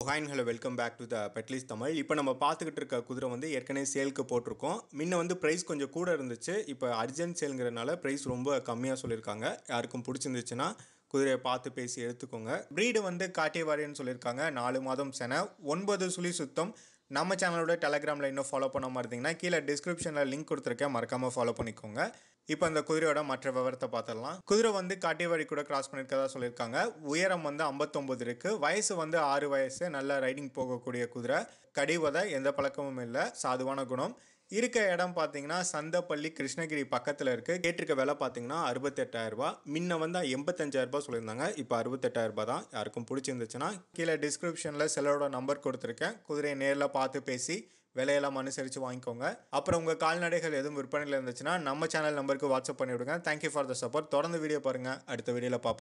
ஹாயின் hello welcome back to the பெட்லிஸ் தமிழ் இப்போ நம்ம பார்த்துக்கிட்டு இருக்க குதிரை வந்து ஏற்கனவே சேலுக்கு போட்டிருக்கோம் முன்ன வந்து ப்ரைஸ் கொஞ்சம் கூட இருந்துச்சு இப்போ அர்ஜென்ட் சேலுங்கிறனால ப்ரைஸ் ரொம்ப கம்மியாக சொல்லியிருக்காங்க யாருக்கும் பிடிச்சிருந்துச்சுன்னா குதிரையை பார்த்து பேசி எடுத்துக்கோங்க ப்ரீடு வந்து காட்டியவாரின்னு சொல்லியிருக்காங்க நாலு மாதம் சென ஒன்பது சுழி சுத்தம் நம்ம சேனலோட டெலகிராமில் இன்னும் ஃபாலோ பண்ணாமல் இருந்தீங்கன்னா கீழே டிஸ்கிரிப்ஷனில் லிங்க் கொடுத்துருக்கேன் மறக்காமல் ஃபாலோ பண்ணிக்கோங்க இப்போ அந்த குதிரையோட மற்ற விவரத்தை பார்த்துடலாம் குதிரை வந்து காட்டியவாரி கூட கிராஸ் பண்ணியிருக்கதா சொல்லியிருக்காங்க உயரம் வந்து ஐம்பத்தொம்பது இருக்குது வயசு வந்து ஆறு வயசு நல்ல ரைடிங் போகக்கூடிய குதிரை கடிவதை எந்த பழக்கமும் இல்லை சாதுவான குணம் இருக்க இடம் பார்த்தீங்கன்னா சந்தப்பள்ளி கிருஷ்ணகிரி பக்கத்தில் இருக்குது கேட்டிருக்க விலை பார்த்தீங்கன்னா அறுபத்தெட்டாயிரரூபா முன்ன வந்து எண்பத்தஞ்சாயிரரூபா சொல்லியிருந்தாங்க இப்போ அறுபத்தெட்டாயிரரூபா தான் யாருக்கும் பிடிச்சிருந்துச்சுன்னா கீழே டிஸ்கிரிப்ஷனில் செல்லோட நம்பர் கொடுத்துருக்கேன் குதிரையை நேரில் பார்த்து பேசி விலையெல்லாம் அனுசரித்து வாங்கிக்கோங்க அப்புறம் உங்கள் கால்நடைகள் எதுவும் விற்பனையில் இருந்துச்சுன்னா நம்ம சேனல் நம்பருக்கு வாட்ஸ்அப் பண்ணி விடுங்க தேங்க்யூ ஃபார் த சப்போர்ட் தொடர்ந்து வீடியோ பாருங்கள் அடுத்த வீடியோவில் பார்ப்போம்